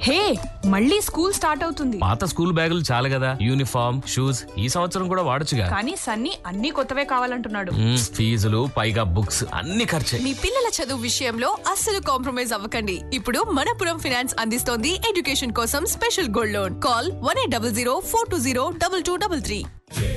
హే మళ్ళీ school start అవుతుంది పాత స్కూల్ బ్యాగులు చాలు కదా యూనిఫామ్ షూస్ ఈ సంవత్సరం కూడా వాడొచ్చుగా కానీ సన్నీ అన్ని కొత్తవే కావాలంటున్నాడు మ్మ్, ఫీజులు పైగా బుక్స్ అన్ని ఖర్చే మీ పిల్లల చదువు విషయంలో అస్సలు కాంప్రమైజ్ అవ్వకండి ఇప్పుడు మనపురం ఫైనాన్స్ అందిస్తోంది ఎడ్యుకేషన్ కోసం special gold loan call one eight double zero four two zero double two double three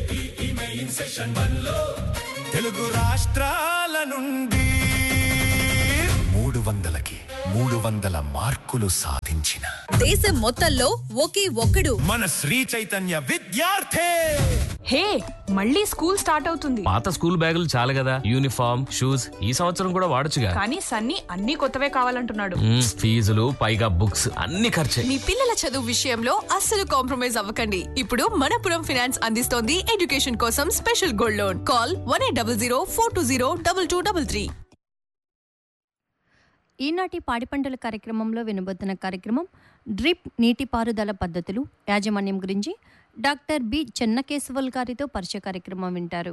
Telugu రాష్ట్రాల నుండి మూడు వందలకి మూడు వందల మార్కులు సాధించిన దేశం మొత్తంలో ఒకే ఒక్కడు మన శ్రీ చైతన్య విద్యార్థి హే మళ్ళీ స్కూల్ స్టార్ట్ అవుతుంది పాత స్కూల్ బ్యాగులు చాలు కదా యూనిఫామ్ షూస్ ఈ సంవత్సరం కూడా వాడొచ్చుగా కానీ సన్నీ అన్ని కొత్తవే కావాలంటున్నాడు మ్మ్, ఫీజులు పైగా బుక్స్ అన్ని ఖర్చే మీ పిల్లల చదువు విషయంలో అస్సలు కాంప్రమైజ్ అవ్వకండి ఇప్పుడు మనపురం ఫైనాన్స్ అందిస్తోంది ఎడ్యుకేషన్ కోసం special gold loan call one eight double zero four two zero double two double three ఈనాటి పాడి పంటల కార్యక్రమంలో వినబోతున్న కార్యక్రమం డ్రిప్ నీటిపారుదల పద్ధతులు యాజమాన్యం గురించి డాక్టర్ బి చెన్నకేశవల్ గారితో పరిచయ కార్యక్రమం వింటారు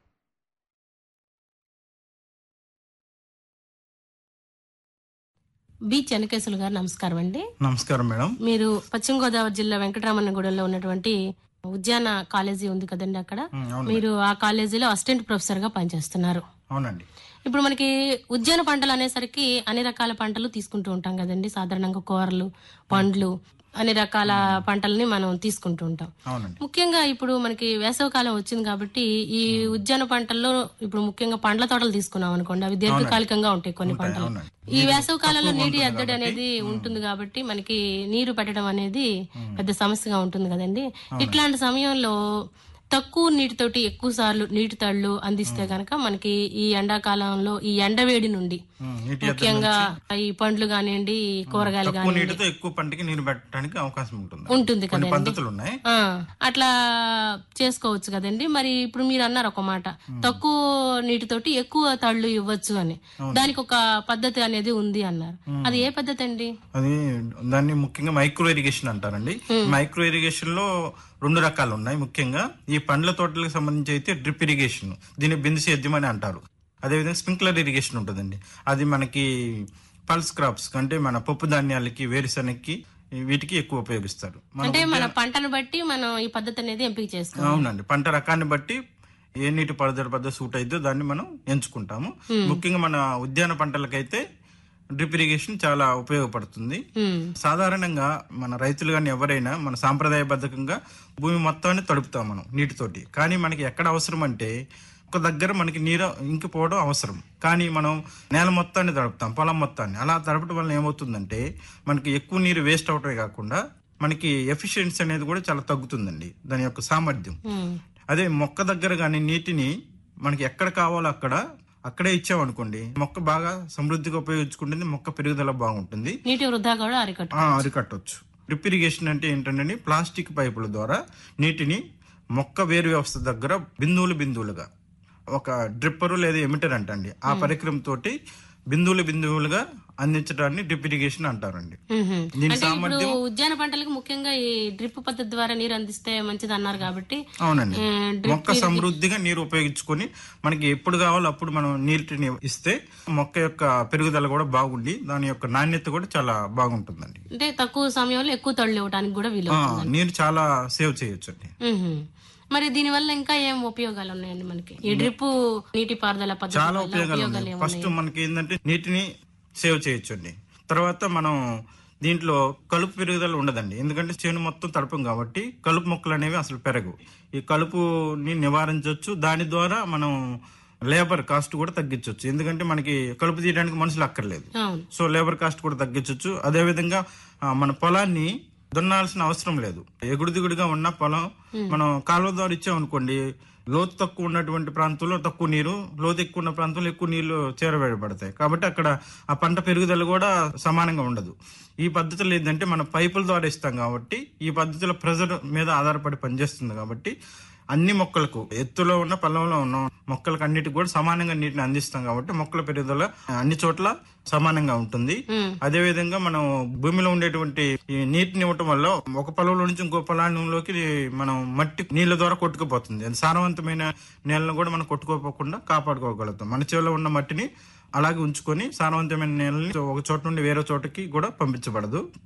బి చెనకేశులు గారు నమస్కారం అండి నమస్కారం మేడం మీరు పశ్చిమ గోదావరి జిల్లా వెంకటరామన్నగూడెంలో ఉన్నటువంటి ఉద్యాన కాలేజీ ఉంది కదండి అక్కడ ఉమ్, అవును మీరు ఆ కాలేజీలో అసిస్టెంట్ ప్రొఫెసర్ గా పనిచేస్తున్నారు అవునండి ఇప్పుడు మనకి ఉద్యాన పంటలు అనేసరికి అన్ని రకాల పంటలు తీసుకుంటూ ఉంటాం కదండి సాధారణంగా కూరలు పండ్లు అన్ని రకాల పంటల్ని మనం తీసుకుంటూ ఉంటాం అవునండి ముఖ్యంగా ఇప్పుడు మనకి వేసవకాలం వచ్చింది కాబట్టి ఈ ఉద్యాన పంటల్లో ఇప్పుడు ముఖ్యంగా పండ్ల తోటలు తీసుకున్నాం అనుకోండి అవి దీర్ఘకాలికంగా ఉంటాయి కొన్ని పంటలు అవునండి. ఈ వేసవ కాలంలో తక్కువగా నీటి ఉంటుంది ఎద్దడి అనేది ఉంటుంది కాబట్టి మనకి నీరు పెట్టడం అనేది పెద్ద సమస్యగా ఉంటుంది కదండి ఇట్లాంటి సమయంలో తక్కువ నీటితోటి ఎక్కువ సార్లు నీటి తళ్ళు అందిస్తే గనక మనకి ఈ ఎండాకాలంలో ఈ ఎండవేడి నుండి ఉమ్, నీటి ఎద్దడి ముఖ్యంగా ఈ పండ్లు కానివ్వండి ఈ కూరగాయలు తక్కువ కానివ్వండి నీటితో ఎక్కువ పంటకి నీరు పెట్టడానికి అవకాశం ఉంటుంది ఉంటుంది కొన్ని కదండి పద్ధతులు ఉన్నాయి ఆ, అట్లా చేసుకోవచ్చు కదండి మరి ఇప్పుడు మీరు అన్నారు ఒక మాట తక్కువ నీటితోటి ఎక్కువ తళ్ళు ఇవ్వచ్చు అని దానికి ఒక పద్ధతి అనేది ఉంది అన్నారు అది ఏ పద్ధతి అండి అది దాన్ని ముఖ్యంగా మైక్రో ఇరిగేషన్ అంటారండి మైక్రో ఇరిగేషన్ లో రెండు రకాలు ఉన్నాయి ముఖ్యంగా ఈ పండ్ల తోటలకు సంబంధించి అయితే డ్రిప్ ఇరిగేషన్ దీన్ని బిందు సేద్యం అని అంటారు అదేవిధంగా స్ప్రింక్లర్ ఇరిగేషన్ ఉంటుందండి అది మనకి పల్స్ క్రాప్స్ అంటే మన పప్పు ధాన్యాలకి వేరుశనగకి వీటికి ఎక్కువ ఉపయోగిస్తారు మన అంటే మన పంటను బట్టి మనం ఈ పద్ధతి అనేది ఎంపిక చేసుకోవాలి అవునండి పంట రకాన్ని బట్టి ఏ నీటి పారుదల పద్ధతి సూట్ అయితే దాన్ని మనం ఎంచుకుంటాము ముఖ్యంగా మన ఉద్యాన పంటలకైతే డ్రిప్ ఇరిగేషన్ చాలా ఉపయోగపడుతుంది ఉమ్, సాధారణంగా మన రైతులు కానీ ఎవరైనా మన సాంప్రదాయబద్ధకంగా భూమి మొత్తాన్ని తడుపుతాం మనం నీటితోటి కానీ మనకి ఎక్కడ అవసరం అంటే ఒక దగ్గర మనకి నీరు ఇంకిపోవడం అవసరం కానీ మనం నేల మొత్తాన్ని తడుపుతాం పొలం మొత్తాన్ని అలా తడపడం వల్ల ఏమవుతుందంటే మనకి ఎక్కువ నీరు వేస్ట్ అవటమే కాకుండా మనకి ఎఫిషియన్సీ అనేది కూడా చాలా తగ్గుతుందండి దాని యొక్క సామర్థ్యం ఉమ్, అదే మొక్క దగ్గర కానీ నీటిని మనకి ఎక్కడ కావాలో అక్కడ అక్కడే ఇచ్చామనుకోండి మొక్క బాగా సమృద్ధిగా ఉపయోగించుకుంటుంది మొక్క పెరుగుదల బాగుంటుంది నీటి వృధా కూడా అరికట్టు ఆ, అరికట్టొచ్చు డ్రిప్ ఇరిగేషన్ అంటే ఏంటంటే ప్లాస్టిక్ పైపుల ద్వారా నీటిని మొక్క వేరు వ్యవస్థ దగ్గర బిందువులు బిందువులుగా ఒక డ్రిప్పరు లేదా ఎమిటర్ అంటండి ఆ పరికరం తోటి బిందువులు బిందువులుగా అందించడాన్ని డ్రిప్ ఇరిగేషన్ అంటారండి ఉహుం. దీని అంటే ఇప్పుడు సామర్థ్యం ఉద్యాన పంటలకు ముఖ్యంగా ఈ డ్రిప్ పద్ధతి ద్వారా నీరు అందిస్తే మంచిది అన్నారు కాబట్టి అవునండి ఆ, డ్రిప్ మొక్క సమృద్ధిగా నీరు ఉపయోగించుకొని మనకి ఎప్పుడు కావాలో అప్పుడు మనం నీటిని ఇస్తే మొక్క యొక్క పెరుగుదల కూడా బాగుండి దాని యొక్క నాణ్యత కూడా చాలా బాగుంటుందండి అంటే తక్కువ సమయంలో ఎక్కువ తళ్ళు ఇవ్వడానికి కూడా వీలు ఆ, నీరు చాలా సేవ్ చేయొచ్చు అండి మ్మ్. మరి దీని వల్ల ఇంకా ఏం ఉపయోగాలు ఉన్నాయండి మనకి ఈ డ్రిప్ నీటి పారుదల పద్ధతి చాలా వల్ల ఉపయోగాలు ఉపయోగాలు ఉన్నాయి ఏమున్నాయి ఫస్ట్ మనకి ఏంటంటే నీటిని సేవ్ చేయొచ్చు అండి తర్వాత మనం దీంట్లో కలుపు పెరుగుదల ఉండదండి ఎందుకంటే చేను మొత్తం తడపం కాబట్టి కలుపు మొక్కలు అనేవి అసలు పెరగవు ఈ కలుపుని నివారించవచ్చు దాని ద్వారా మనం లేబర్ కాస్ట్ కూడా తగ్గించవచ్చు ఎందుకంటే మనకి కలుపు తీయడానికి మనుషులు అక్కర్లేదు అవును సో లేబర్ కాస్ట్ కూడా తగ్గించవచ్చు అదేవిధంగా ఆ, మన పొలాన్ని దున్నాల్సిన అవసరం లేదు ఎగుడు దిగుడుగా ఉన్న పొలం మనం కాలువ ద్వారా ఇచ్చామనుకోండి లోతు తక్కువ ఉన్నటువంటి ప్రాంతంలో తక్కువ నీరు లోతు ఎక్కువ ఉన్న ప్రాంతంలో ఎక్కువ నీళ్లు చేరవేయబడతాయి కాబట్టి అక్కడ ఆ పంట పెరుగుదల కూడా సమానంగా ఉండదు ఈ పద్ధతిలో ఏంటంటే మన పైపుల ద్వారా ఇస్తాం కాబట్టి ఈ పద్ధతిలో ప్రెజర్ మీద ఆధారపడి పనిచేస్తుంది కాబట్టి అన్ని మొక్కలకు ఎత్తులో ఉన్న పొలంలో ఉన్న మొక్కలకు అన్నిటికి కూడా సమానంగా నీటిని అందిస్తాం కాబట్టి మొక్కల పెరుగుదల అన్ని చోట్ల సమానంగా ఉంటుంది అదే విధంగా మనం భూమిలో ఉండేటువంటి ఈ నీటిని ఇవ్వటం వల్ల ఒక పొలంలో నుంచి ఇంకో పొలంలోకి మనం మట్టి నీళ్ళ ద్వారా కొట్టుకుపోతుంది అది సారవంతమైన నేలను కూడా మనం కొట్టుకోపోకుండా కాపాడుకోగలుగుతాం మన చెవిలో ఉన్న మట్టిని అలాగే ఉంచుకొని సారవంతమైన నేలని ఒక చోట నుండి వేరే చోటకి కూడా పంపించబడదు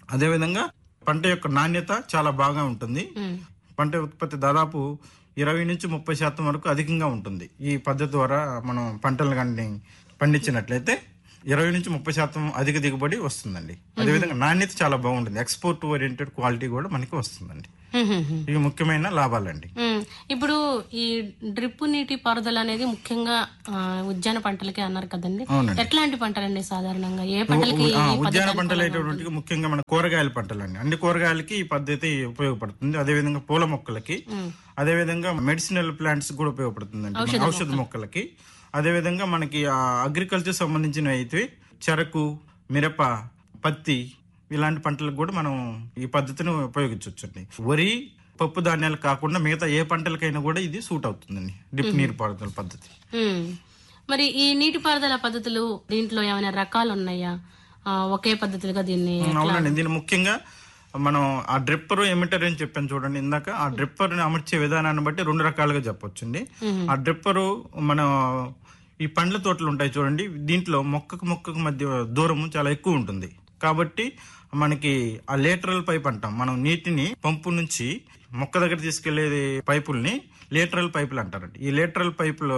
అదేవిధంగా పంట యొక్క నాణ్యత చాలా బాగా ఉంటుంది పంట ఉత్పత్తి దాదాపు ఇరవై నుంచి ముప్పై శాతం వరకు అధికంగా ఉంటుంది ఈ పద్ధతి ద్వారా మనం పంటలు కానీ పండించినట్లయితే ఇరవై నుంచి ముప్పై శాతం అధిక దిగుబడి వస్తుందండి అదేవిధంగా నాణ్యత చాలా బాగుంటుంది ఎక్స్పోర్ట్ ఓరియంటెడ్ క్వాలిటీ కూడా మనకి వస్తుందండి ఇవి ముఖ్యమైన లాభాలండి ఉమ్, ఇప్పుడు ఈ డ్రిప్ నీటి పారుదల అనేది ముఖ్యంగా ఆ, ఉద్యాన పంటలకి అన్నారు కదండి అవునండి. ఎట్లాంటి పంటలండి సాధారణంగా ఏ పంటలకి ఆ, ఈ పద్ధతి ఉద్యాన పంటలు అనేటువంటి ముఖ్యంగా మన కూరగాయల పంటలు అండి అన్ని కూరగాయలకి ఈ పద్ధతి ఉపయోగపడుతుంది అదేవిధంగా పూల మొక్కలకి అదేవిధంగా మెడిసినల్ ప్లాంట్స్ కూడా ఉపయోగపడుతుందండి మన ఔషధ మొక్కలకి అదేవిధంగా మనకి అగ్రికల్చర్ సంబంధించిన అయితే చెరకు మిరప పత్తి ఇలాంటి పంటలకు కూడా మనం ఈ పద్ధతిని ఉపయోగించవచ్చండి వరి పప్పు ధాన్యాలు కాకుండా మిగతా ఏ పంటలకైనా కూడా ఇది సూట్ అవుతుందండి డ్రిప్ నీరు పారుదల పద్ధతి ఉమ్. మరి ఈ నీటిపారుదల పద్ధతులు దీంట్లో ఏమైనా రకాలు ఉన్నాయా ఆ, ఒకే పద్ధతిగా దీన్ని అవునండి దీని ముఖ్యంగా మనం ఆ డ్రిప్పర్ ఎమిటర్ అని చెప్పాను చూడండి ఇందాక ఆ డ్రిప్పర్ అమర్చే విధానాన్ని బట్టి రెండు రకాలుగా చెప్పొచ్చండి ఆ డ్రిప్పరు మన ఈ పండ్ల తోటలు ఉంటాయి చూడండి దీంట్లో మొక్కకు మొక్కకు మధ్య దూరం చాలా ఎక్కువ ఉంటుంది కాబట్టి మనకి ఆ లేటరల్ పైప్ అంటాం మనం నీటిని పంపు నుంచి మొక్క దగ్గర తీసుకెళ్లే పైపుల్ని లేటరల్ పైపులు అంటారండి ఈ లేటరల్ పైపుల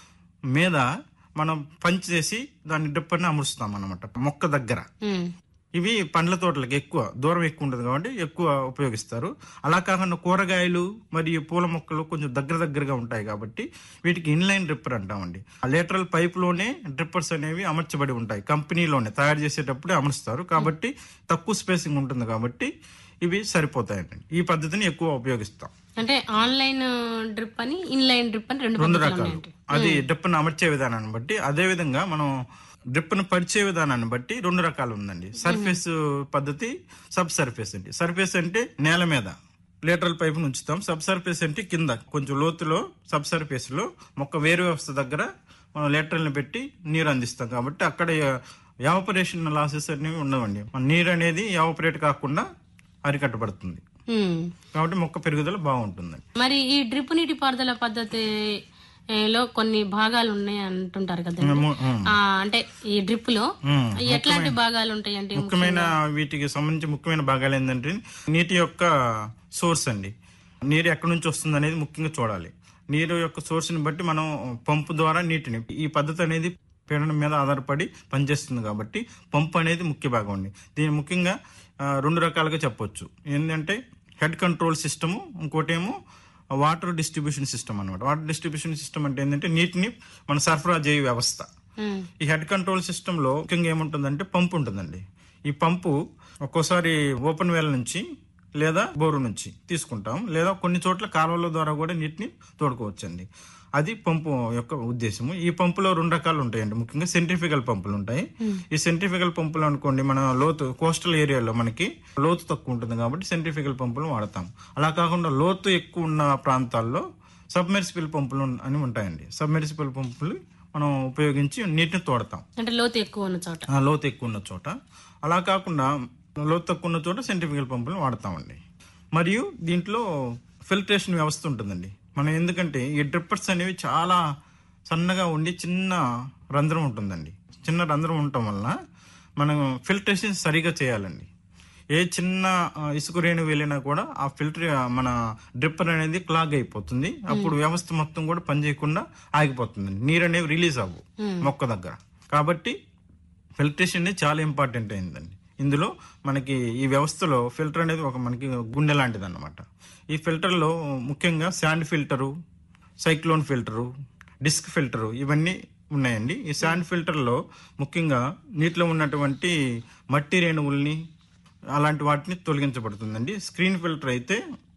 మీద మనం పంచ్ చేసి దాన్ని డ్రిప్పర్ని అమరుస్తాం అనమాట మొక్క దగ్గర ఉమ్. ఇవి పండ్ల తోటలకు ఎక్కువ దూరం ఎక్కువ ఉంటుంది కాబట్టి ఎక్కువ ఉపయోగిస్తారు అలా కాకుండా కూరగాయలు మరియు పూల మొక్కలు కొంచెం దగ్గర దగ్గరగా ఉంటాయి కాబట్టి వీటికి ఇన్లైన్ డ్రిప్పర్ అంటామండి ఆ లేటరల్ పైప్లోనే డ్రిప్పర్స్ అనేవి అమర్చబడి ఉంటాయి కంపెనీలోనే తయారు చేసేటప్పుడే అమరుస్తారు కాబట్టి తక్కువ స్పేసింగ్ ఉంటుంది కాబట్టి ఇవి సరిపోతాయండి ఈ పద్ధతిని ఎక్కువ ఉపయోగిస్తాం అంటే ఆన్లైన్ డ్రిప్ అని ఇన్లైన్ డ్రిప్ అని రెండు రెండు పద్ధతులు రకాలు ఉన్నాయండి అది డ్రిప్ను అమర్చే విధానాన్ని బట్టి అదే విధంగా మనం డ్రిప్ను పరిచే విధానాన్ని బట్టి రెండు రకాలు ఉందండి సర్ఫేస్ పద్ధతి సబ్ సర్ఫేస్ అండి సర్ఫేస్ అంటే నేల మీద లేటరల్ పైపును ఉంచుతాం సబ్ సర్ఫేస్ అంటే కింద కొంచెం లోతులో సబ్ సర్ఫేస్ లో మొక్క వేరు వ్యవస్థ దగ్గర మనం లేటరల్ ని పెట్టి నీరు అందిస్తాం కాబట్టి అక్కడ ఎవాపరేషన్ లాసెస్ అనేవి ఉండవండి మన నీరు అనేది ఎవాపరేట్ కాకుండా అరికట్టబడుతుంది ఉమ్. కాబట్టి మొక్క పెరుగుదల బాగుంటుందండి మరి ఈ డ్రిప్ నీటి పారుదల పద్ధతి ఏ, లో కొన్ని భాగాలు ఉన్నాయి అంటుంటారు కదండి ము- ఉమ్. ఆ, అంటే ఈ డ్రిప్ లో ఉమ్. ఎట్లాంటి భాగాలు ఉంటాయి అంటే ముఖ్యమైన వీటికి సంబంధించి ముఖ్యమైన భాగాలు ఏంటంటే నీటి యొక్క సోర్స్ అండి నీరు ఎక్కడి నుంచి వస్తుంది అనేది ముఖ్యంగా చూడాలి నీరు యొక్క సోర్స్ ని బట్టి మనం పంపు ద్వారా నీటిని ఈ పద్ధతి అనేది పీడనం మీద ఆధారపడి పనిచేస్తుంది కాబట్టి పంపు అనేది ముఖ్య భాగం అండి దీని ముఖ్యంగా ఆ, రెండు రకాలుగా చెప్పొచ్చు ఏంటంటే హెడ్ కంట్రోల్ సిస్టము ఇంకోటేమో వాటర్ డిస్ట్రిబ్యూషన్ సిస్టమ్ అన్నమాట వాటర్ డిస్ట్రిబ్యూషన్ సిస్టమ్ అంటే ఏంటంటే నీటిని మన సరఫరా చేయు వ్యవస్థ ఉమ్. ఈ హెడ్ కంట్రోల్ సిస్టమ్ లో ముఖ్యంగా ఏముంటుందంటే పంపు ఉంటుందండి ఈ పంపు ఒక్కోసారి ఓపెన్ వెల్ నుంచి లేదా బోరు నుంచి తీసుకుంటాం లేదా కొన్ని చోట్ల కాలువల ద్వారా కూడా నీటిని తోడుకోవచ్చండి అది పంపు యొక్క ఉద్దేశము ఈ పంపులో రెండు రకాలు ఉంటాయండి ముఖ్యంగా సెంట్రిఫికల్ పంపులు ఉంటాయి ఈ సెంట్రిఫికల్ పంపులు అనుకోండి మన లోతు కోస్టల్ ఏరియాలో మనకి లోతు తక్కువ ఉంటుంది కాబట్టి సెంట్రిఫికల్ పంపులు వాడతాం అలా కాకుండా లోతు ఎక్కువ ఉన్న ప్రాంతాల్లో సబ్మెర్సిబుల్ పంపులు అని ఉంటాయండి సబ్మెర్సిబుల్ పంపులు మనం ఉపయోగించి నీటిని తోడతాం అంటే లోతు ఎక్కువ ఉన్న చోట ఆ లోతు ఎక్కువ ఉన్న చోట అలా కాకుండా లోతు తక్కువ ఉన్న చోట సెంట్రిఫికల్ పంపులు వాడతామండి మరియు దీంట్లో ఫిల్టరేషన్ వ్యవస్థ ఉంటుందండి మనం ఎందుకంటే ఈ డ్రిప్పర్స్ అనేవి చాలా సన్నగా ఉండి చిన్న రంధ్రం ఉంటుందండి చిన్న రంధ్రం ఉండటం వలన మనం ఫిల్టరేషన్ సరిగా చేయాలండి ఏ చిన్న ఆ, ఇసుక రేణు వెళ్ళినా కూడా ఆ ఫిల్టర్ మన డ్రిప్పర్ అనేది క్లాగ్ అయిపోతుంది అప్పుడు వ్యవస్థ మొత్తం కూడా పనిచేయకుండా ఆగిపోతుంది నీరు అనేవి రిలీజ్ అవ్వు మొక్క దగ్గర కాబట్టి ఫిల్టరేషన్ అనేది చాలా ఇంపార్టెంట్ అయిందండి ఇందులో మనకి ఈ వ్యవస్థలో ఫిల్టర్ అనేది ఒక మనకి గుండె లాంటిది అనమాట ఈ ఫిల్టర్లో ముఖ్యంగా sand filter cyclone filter disc filter ఇవన్నీ ఉన్నాయండి ఈ శాండ్ ఫిల్టర్లో ముఖ్యంగా నీటిలో ఉన్నటువంటి మట్టి రేణువుల్ని అలాంటి వాటిని తొలగించబడుతుందండి స్క్రీన్ ఫిల్టర్ అయితే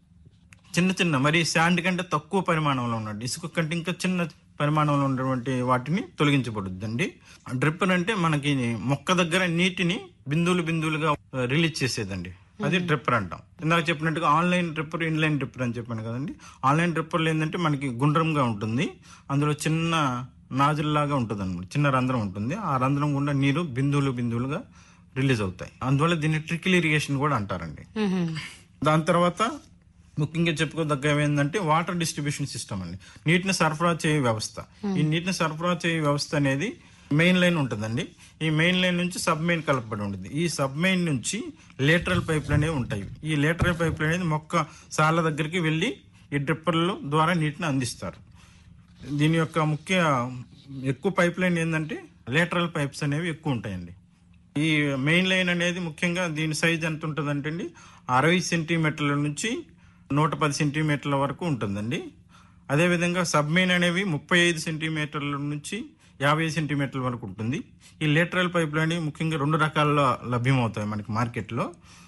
చిన్న చిన్న మరి శాండ్ కంటే తక్కువ పరిమాణంలో ఉన్నట్టు ఇసుక కంటే ఇంకా చిన్న పరిమాణంలో ఉన్నటువంటి వాటిని తొలగించబడుద్దండి డ్రిప్పర్ అంటే మనకి మొక్క దగ్గర నీటిని బిందువులు బిందువులుగా రిలీజ్ చేసేదండి అది డ్రిప్పర్ అంటాం ఇందాక చెప్పినట్టుగా ఆన్లైన్ డ్రిప్పర్ ఇన్లైన్ డ్రిప్పర్ అని చెప్పాను కదండి ఆన్లైన్ డ్రిప్పర్లు ఏంటంటే మనకి గుండ్రంగా ఉంటుంది అందులో చిన్న నాజుల్ లాగా ఉంటుంది అనమాట చిన్న రంధ్రం ఉంటుంది ఆ రంధ్రం గుండా నీరు బిందువులు బిందువులుగా రిలీజ్ అవుతాయి అందువల్ల దీన్ని ట్రికిల్ ఇరిగేషన్ కూడా అంటారండి ఉహుం. దాని తర్వాత ముఖ్యంగా చెప్పుకోదగ్గ ఏంటంటే వాటర్ డిస్ట్రిబ్యూషన్ సిస్టమ్ అండి నీటిని సరఫరా చేయే వ్యవస్థ ఈ నీటిని సరఫరా చేయే వ్యవస్థ అనేది మెయిన్ లైన్ ఉంటుందండి ఈ మెయిన్ లైన్ నుంచి సబ్ మెయిన్ కలపబడి ఉంటుంది ఈ సబ్ మెయిన్ నుంచి లేటరల్ పైపులు అనేవి ఉంటాయి ఈ లేటరల్ పైపులు అనేది మొక్క సాల దగ్గరికి వెళ్ళి ఈ డ్రిప్పర్ల ద్వారా నీటిని అందిస్తారు దీని యొక్క ముఖ్య ఎక్కువ పైప్ లైన్ ఏంటంటే లేటరల్ పైప్స్ అనేవి ఎక్కువ ఉంటాయండి ఈ మెయిన్ లైన్ అనేది ముఖ్యంగా దీని సైజ్ ఎంత ఉంటుందంటే అండి అరవై సెంటీమీటర్ల నుంచి నూట పది సెంటీమీటర్ల వరకు ఉంటుందండి అదేవిధంగా సబ్ మెయిన్ అనేవి ముప్పై ఐదు సెంటీమీటర్ల నుంచి యాభై సెంటీమీటర్ల వరకు ఉంటుంది ఈ లేటరల్ పైపులు అనేవి ముఖ్యంగా రెండు రకాల్లో లభ్యమవుతాయి మనకి మార్కెట్లో